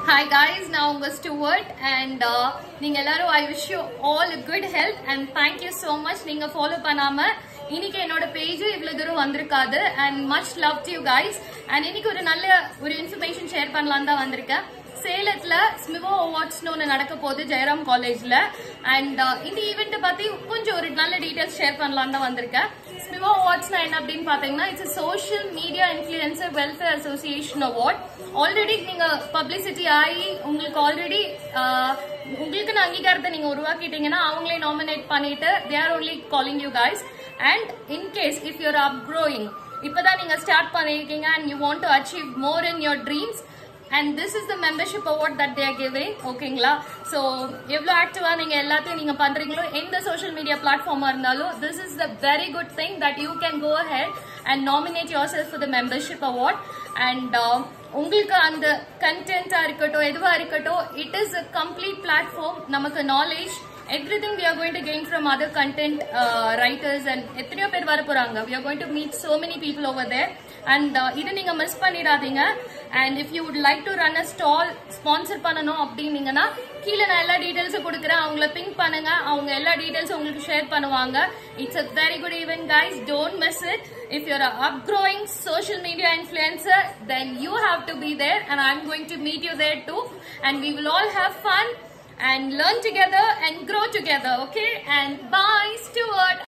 hi guys நான் உங்க Stuart and நீங்க எல்லாரும் I wish you all good health and thank you so much நீங்க ஃபாலோ பண்ணாம இன்னைக்கு என்னோட பேஜ் இவ்வளவு தூரம் வந்திருக்காது and much love to you guys அண்ட் இன்னைக்கு ஒரு நல்ல ஒரு இன்ஃபர்மேஷன் ஷேர் பண்ணலாம் தான் வந்திருக்கேன் சேலத்துல ஸ்மிவோ அவார்ட்ஸ்னு ஒன்று நடக்க போகுது ஜெயராம் காலேஜ்ல அண்ட் இந்த ஈவெண்ட்டை பத்தி கொஞ்சம் ஒரு நல்ல டீடைல்ஸ் ஷேர் பண்ணலாம் தான் வந்திருக்கேன் ஸ்மிவோ அவார்ட்ஸ்னா என்ன அப்படின்னு பாத்தீங்கன்னா it's social media influencer welfare association award already நீங்க பப்ளிசிட்டி ஆகி உங்களுக்கு ஆல்ரெடி உங்களுக்கு அங்கீகாரத்தை நீங்க உருவாக்கிட்டீங்கன்னா அவங்களே நாமினேட் பண்ணிட்டு they are only calling you guys and in case if you're up growing இப்பதான் நீங்க ஸ்டார்ட் பண்ணிருக்கீங்க and you want to achieve more in your dreams and this is the membership award that they're giving ஓகேங்களா so எவ்வளோ ஆக்டிவாக நீங்கள் எல்லாத்தையும் நீங்கள் பண்ணுறீங்களோ எந்த சோஷியல் மீடியா பிளாட்ஃபார்மாக இருந்தாலும் this is the very good thing that you can go head and nominate yourself for the membership award and உங்களுக்கு அந்த கண்டென்ட்டாக இருக்கட்டும் எதுவாக இருக்கட்டும் it is a complete platform நமக்கு knowledge everything we are going to gain from other content uh, writers and எத்தனையோ பேர் வர போறாங்க we are going to meet so many people over there and uh, இதை நீங்க மிஸ் பண்ணிடாதீங்க and if you would like to run a stall sponsor பண்ணணும் அப்படின்னீங்கன்னா கீழே நான் எல்லா டீடைல்ஸும் கொடுக்குறேன் அவங்கள பிங்க் பண்ணுங்க அவங்க எல்லா டீடைல்ஸும் உங்களுக்கு ஷேர் பண்ணுவாங்க it's a very good event guys don't miss it if you're a upgrowing social media influencer then you have to be there and i'm going to meet you there too and we will all have fun and learn together and grow together okay and bye Stuart